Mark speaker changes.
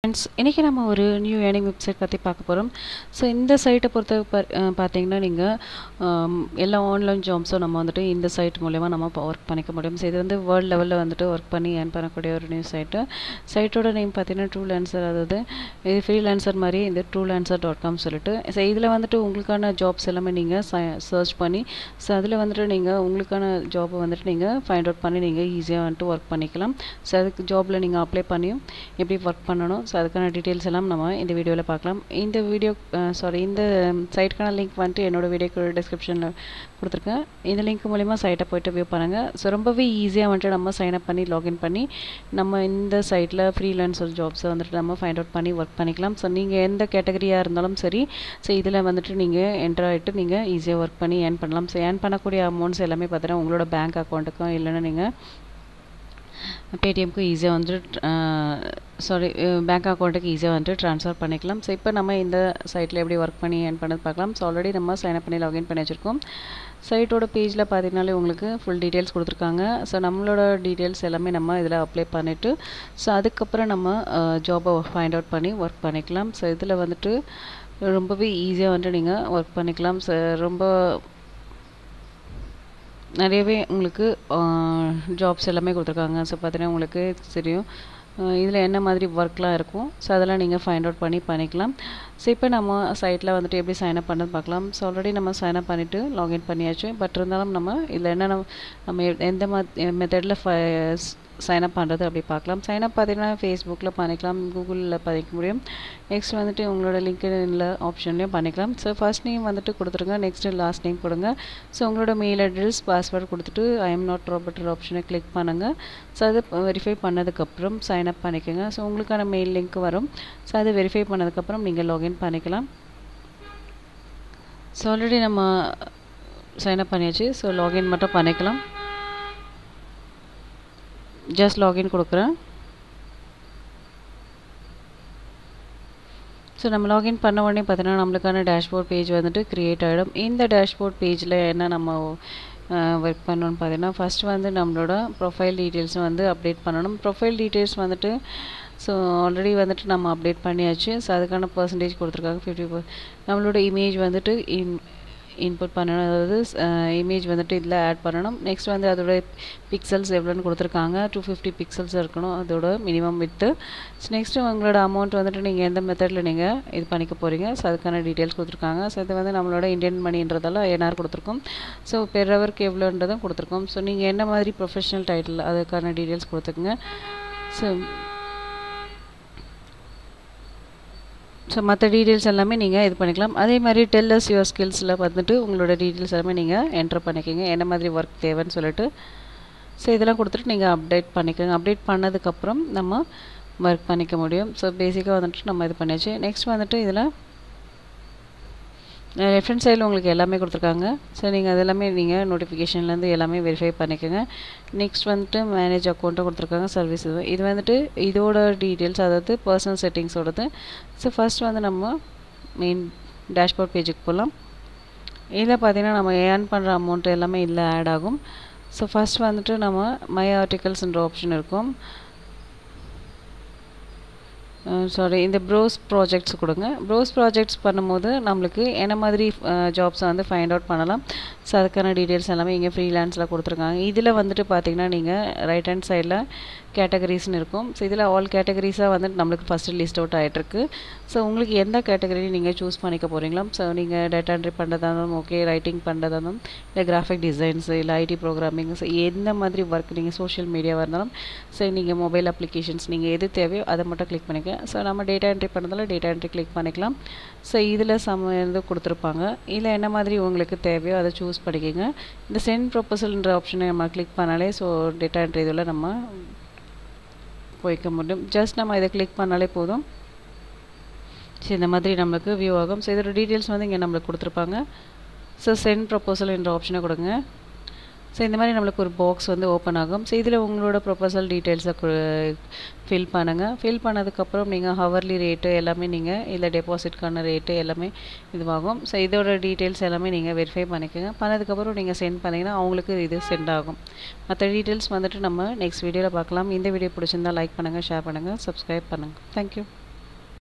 Speaker 1: friends இன்றைக்கி நம்ம ஒரு நியூ ஏர்னிங் வெப்சைட் பற்றி பார்க்க போகிறோம் ஸோ இந்த சைட்டை பொறுத்த ப- அஹ் பார்த்தீங்கன்னா நீங்கள் எல்லா ஆன்லைன் ஜாப்ஸும் நம்ம வந்துட்டு இந்த சைட் மூலயமா நம்ம ஒர்க் பண்ணிக்க முடியும் ஸோ இது வந்து வேர்ல்டு லெவலில் வந்துட்டு ஒர்க் பண்ணி ஏர்ன் பண்ணக்கூடிய ஒரு நியூ சைட்டு சைட்டோட நேம் பார்த்தீங்கன்னா ட்ரூ லேன்சர் அதாவது இது ஃப்ரீ லேன்சர் மாதிரி இந்த ட்ரூ லேன்சர் டாட் காம் சொல்லிட்டு ஸோ இதில் வந்துட்டு உங்களுக்கான ஜாப்ஸ் எல்லாமே நீங்கள் சர்ச் பண்ணி ஸோ அதில் வந்துட்டு நீங்கள் உங்களுக்கான ஜாப்பை வந்துட்டு நீங்கள் ஃபைண்ட் அவுட் பண்ணி நீங்கள் ஈஸியாக வந்துட்டு ஒர்க் பண்ணிக்கலாம் ஸோ அதுக்கு ஜாப்பில் நீங்கள் அப்ளை பண்ணியும் எப்படி ஒர்க் பண்ணணும் ஸோ அதுக்கான டீட்டெயில்ஸ் எல்லாம் நம்ம இந்த வீடியோவில் பார்க்கலாம் இந்த வீடியோ சாரி இந்த சைட்டுக்கான லிங்க் வந்துட்டு என்னோட வீடியோக்கு டிஸ்கிரிப்ஷனில் கொடுத்துருக்கேன் இந்த லிங்க் மூலிமா சைட்டை போயிட்டு வியூ பண்ணுங்கள் ஸோ ரொம்பவே ஈஸியாக வந்துட்டு நம்ம சைன் அப் பண்ணி லாகின் பண்ணி நம்ம இந்த சைட்டில் ஃப்ரீலான்சர் ஜாப்ஸை வந்துட்டு நம்ம ஃபைண்ட் அவுட் பண்ணி ஒர்க் பண்ணிக்கலாம் ஸோ நீங்கள் எந்த கேட்டகரியாக இருந்தாலும் சரி ஸோ இதில் வந்துட்டு நீங்கள் என்டர் ஆகிட்டு நீங்கள் ஈஸியாக ஒர்க் பண்ணி ஏர்ன் பண்ணலாம் ஸோ ஏர்ன் பண்ணக்கூடிய அமௌண்ட்ஸ் எல்லாமே பார்த்தீங்கன்னா உங்களோட பேங்க் அக்கௌண்ட்டுக்கும் இல்லைன்னா நீங்கள் பேடிஎம்க்கு ஈஸியாக வந்துட்டு சாரி பேங்க் அக்கௌண்ட்டுக்கு ஈஸியாக வந்துட்டு ட்ரான்ஸ்ஃபர் பண்ணிக்கலாம் ஸோ இப்போ நம்ம இந்த சைட்டில் எப்படி ஒர்க் பண்ணி ஏர்ன் பண்ணது பார்க்கலாம் ஸோ ஆல்ரெடி நம்ம சைன் அப் பண்ணி லாகின் பண்ணி வச்சுருக்கோம் சைட்டோட பேஜில் பார்த்தீங்கனாலே உங்களுக்கு ஃபுல் டீட்டெயில்ஸ் கொடுத்துருக்காங்க ஸோ நம்மளோட டீட்டெயில்ஸ் எல்லாமே நம்ம இதில் அப்ளை பண்ணிவிட்டு ஸோ அதுக்கப்புறம் நம்ம ஜாபை ஃபைண்ட் அவுட் பண்ணி ஒர்க் பண்ணிக்கலாம் ஸோ இதில் வந்துட்டு ரொம்பவே ஈஸியாக வந்துட்டு நீங்கள் ஒர்க் பண்ணிக்கலாம் ஸோ ரொம்ப நிறையவே உங்களுக்கு ஜாப்ஸ் எல்லாமே கொடுத்துருக்காங்க ஸோ பார்த்தீங்கன்னா உங்களுக்கு தெரியும் இதில் என்ன மாதிரி ஒர்க்லாம் இருக்கும் ஸோ அதெல்லாம் நீங்கள் ஃபைண்ட் அவுட் பண்ணி பண்ணிக்கலாம் ஸோ இப்போ நம்ம சைட்டில் வந்துட்டு எப்படி சைன் அப் பண்ணது பார்க்கலாம் ஸோ ஆல்ரெடி நம்ம சைன் அப் பண்ணிவிட்டு லாகின் பண்ணியாச்சு பட் இருந்தாலும் நம்ம இதில் என்ன நம்ம எந்த மாதிரி மெத்தடில் சைன் அப் பண்ணுறது அப்படி பார்க்கலாம் சைன் அப் பார்த்தீங்கன்னா ஃபேஸ்புக்கில் பண்ணிக்கலாம் கூகுளில் பண்ணிக்க முடியும் நெக்ஸ்ட் வந்துட்டு உங்களோட லிங்க்டின்ல ஆப்ஷன்லேயும் பண்ணிக்கலாம் ஸோ ஃபர்ஸ்ட் நேம் வந்துட்டு கொடுத்துருங்க நெக்ஸ்ட்டு லாஸ்ட் நேம் கொடுங்க ஸோ உங்களோட மெயில் அட்ரஸ் பாஸ்வேர்ட் கொடுத்துட்டு ஐ எம் நாட் ரோபோட்டர் ஆப்ஷனை கிளிக் பண்ணுங்கள் ஸோ அது வெரிஃபை பண்ணதுக்கப்புறம் சைன் அப் பண்ணிக்கோங்க ஸோ உங்களுக்கான மெயில் லிங்க் வரும் ஸோ அது வெரிஃபை பண்ணதுக்கப்புறம் நீங்கள் லாகின் பண்ணிக்கலாம் ஸோ ஆல்ரெடி நம்ம சைன் அப் பண்ணியாச்சு ஸோ லாகின் மட்டும் பண்ணிக்கலாம் ஜஸ்ட் லாகின் கொடுக்குறேன் ஸோ நம்ம லாகின் பண்ண உடனே பார்த்தீங்கன்னா நம்மளுக்கான டேஷ்போர்ட் பேஜ் வந்துட்டு க்ரியேட் ஆகிடும் இந்த டேஷ்போர்ட் பேஜில் என்ன நம்ம ஒர்க் பண்ணணும்னு பார்த்தீங்கன்னா ஃபஸ்ட் வந்து நம்மளோட ப்ரொஃபைல் டீட்டெயில்ஸ் வந்து அப்டேட் பண்ணணும் ப்ரொஃபைல் டீட்டெயில்ஸ் வந்துட்டு ஸோ ஆல்ரெடி வந்துட்டு நம்ம அப்டேட் பண்ணியாச்சு ஸோ அதுக்கான பர்சன்டேஜ் கொடுத்துருக்காங்க ஃபிஃப்டி நம்மளோட இமேஜ் வந்துட்டு இன் இன்புட் பண்ணணும் அதாவது இமேஜ் வந்துட்டு இதில் ஆட் பண்ணணும் நெக்ஸ்ட் வந்து அதோட பிக்சல்ஸ் எவ்வளோன்னு கொடுத்துருக்காங்க டூ ஃபிஃப்டி பிக்சல்ஸ் இருக்கணும் அதோட மினிமம் வித்து நெக்ஸ்ட்டு உங்களோட அமௌண்ட் வந்துட்டு நீங்கள் எந்த மெத்தடில் நீங்கள் இது பண்ணிக்க போகிறீங்க ஸோ அதுக்கான டீட்டெயில்ஸ் கொடுத்துருக்காங்க ஸோ இது வந்து நம்மளோட இந்தியன் மணின்றதால என்ஆர் கொடுத்துருக்கோம் ஸோ பெர் ஹவருக்கு எவ்வளோன்றதும் கொடுத்துருக்கோம் ஸோ நீங்கள் என்ன மாதிரி ப்ரொஃபஷனல் டைட்டில் அதுக்கான டீட்டெயில்ஸ் கொடுத்துக்குங்க ஸோ ஸோ மற்ற டீட்டெயில்ஸ் எல்லாமே நீங்கள் இது பண்ணிக்கலாம் அதே மாதிரி டெல்லஸ் யுவர் ஸ்கில்ஸில் வந்துட்டு உங்களோட டீட்டெயில்ஸ் எல்லாமே நீங்கள் என்டர் பண்ணிக்கோங்க என்ன மாதிரி ஒர்க் தேவைன்னு சொல்லிட்டு ஸோ இதெல்லாம் கொடுத்துட்டு நீங்கள் அப்டேட் பண்ணிக்கோங்க அப்டேட் பண்ணதுக்கப்புறம் நம்ம ஒர்க் பண்ணிக்க முடியும் ஸோ பேசிக்காக வந்துட்டு நம்ம இது பண்ணியாச்சு நெக்ஸ்ட் வந்துட்டு இதில் ரெஃபரன்ஸ் சைடில் உங்களுக்கு எல்லாமே கொடுத்துருக்காங்க ஸோ நீங்கள் அது எல்லாமே நீங்கள் நோட்டிஃபிகேஷன்லேருந்து எல்லாமே வெரிஃபை பண்ணிக்கோங்க நெக்ஸ்ட் வந்துட்டு மேனேஜ் அக்கௌண்ட்டும் கொடுத்துருக்காங்க சர்வீஸ் இது இது வந்துட்டு இதோட டீட்டெயில்ஸ் அதாவது பர்சனல் செட்டிங்ஸோடது ஸோ ஃபஸ்ட் வந்து நம்ம மெயின் டேஷ்போர்ட் பேஜுக்கு போகலாம் இதில் பார்த்தீங்கன்னா நம்ம ஏர்ன் பண்ணுற அமௌண்ட் எல்லாமே இதில் ஆட் ஆகும் ஸோ ஃபஸ்ட் வந்துட்டு நம்ம மை ஆர்டிகல்ஸ்ன்ற ஆப்ஷன் இருக்கும் சாரி இந்த ப்ரோஸ் ப்ராஜெக்ட்ஸ் கொடுங்க ப்ரோஸ் ப்ராஜெக்ட்ஸ் பண்ணும்போது நம்மளுக்கு என்ன மாதிரி ஜாப்ஸை வந்து ஃபைண்ட் அவுட் பண்ணலாம் ஸோ அதுக்கான டீட்டெயில்ஸ் எல்லாமே இங்கே ஃப்ரீலான்ஸில் கொடுத்துருக்காங்க இதில் வந்துட்டு பார்த்தீங்கன்னா நீங்கள் ரைட் ஹேண்ட் சைடில் கேட்டகரிஸ்னு இருக்கும் ஸோ இதில் ஆல் கேட்டகரிஸாக வந்துட்டு நம்மளுக்கு ஃபஸ்ட்டு லிஸ்ட் அவுட் ஆகிட்டுருக்கு ஸோ உங்களுக்கு எந்த கேட்டகரி நீங்கள் சூஸ் பண்ணிக்க போகிறீங்களோ ஸோ நீங்கள் டேட்டா என்ட்ரி பண்ணுறதா இருந்தாலும் ஓகே ரைட்டிங் பண்ணுறதா இருந்தாலும் இல்லை கிராஃபிக் டிசைன்ஸ் இல்லை ஐடி ப்ரோக்ராமிங் ஸோ எந்த மாதிரி ஒர்க் நீங்கள் சோஷியல் மீடியாவாக இருந்தாலும் ஸோ நீங்கள் மொபைல் அப்ளிகேஷன்ஸ் நீங்கள் எது தேவையோ அதை மட்டும் கிளிக் பண்ணிக்க ஸோ நம்ம டேட்டா என்ட்ரி பண்ணுறதால டேட்டா என்ட்ரி கிளிக் பண்ணிக்கலாம் ஸோ இதில் சம இது கொடுத்துருப்பாங்க இதில் என்ன மாதிரி உங்களுக்கு தேவையோ அதை சூஸ் பண்ணிக்கோங்க இந்த சென்ட் ப்ரொப்போசல்ன்ற ஆப்ஷனை நம்ம கிளிக் பண்ணாலே ஸோ டேட்டா என்ட்ரி இதில் நம்ம போய்க்க முடியும் ஜஸ்ட் நம்ம இதை கிளிக் பண்ணாலே போதும் ஸோ இந்த மாதிரி நம்மளுக்கு வியூ ஆகும் ஸோ இதோட டீட்டெயில்ஸ் வந்து இங்கே நம்மளுக்கு கொடுத்துருப்பாங்க ஸோ சென்ட் ப்ரொப்போசல் என்ற ஆப்ஷனை கொடுங்க ஸோ இந்த மாதிரி நம்மளுக்கு ஒரு பாக்ஸ் வந்து ஓப்பன் ஆகும் ஸோ இதில் உங்களோட ப்ரொபோசல் டீட்டெயில்ஸை ஃபில் பண்ணுங்கள் ஃபில் பண்ணதுக்கப்புறம் நீங்கள் ஹவர்லி ரேட்டு எல்லாமே நீங்கள் இல்லை டெபாசிட்கான ரேட்டு எல்லாமே இதுவாகும் ஸோ இதோட டீட்டெயில்ஸ் எல்லாமே நீங்கள் வெரிஃபை பண்ணிக்கோங்க பண்ணதுக்கப்புறம் நீங்கள் சென்ட் பண்ணிங்கன்னா அவங்களுக்கு இது சென்ட் ஆகும் மற்ற டீட்டெயில்ஸ் வந்துட்டு நம்ம நெக்ஸ்ட் வீடியோவில் பார்க்கலாம் இந்த வீடியோ பிடிச்சிருந்தா லைக் பண்ணுங்கள் ஷேர் பண்ணுங்கள் சப்ஸ்கிரைப் பண்ணுங்கள் தேங்க்யூ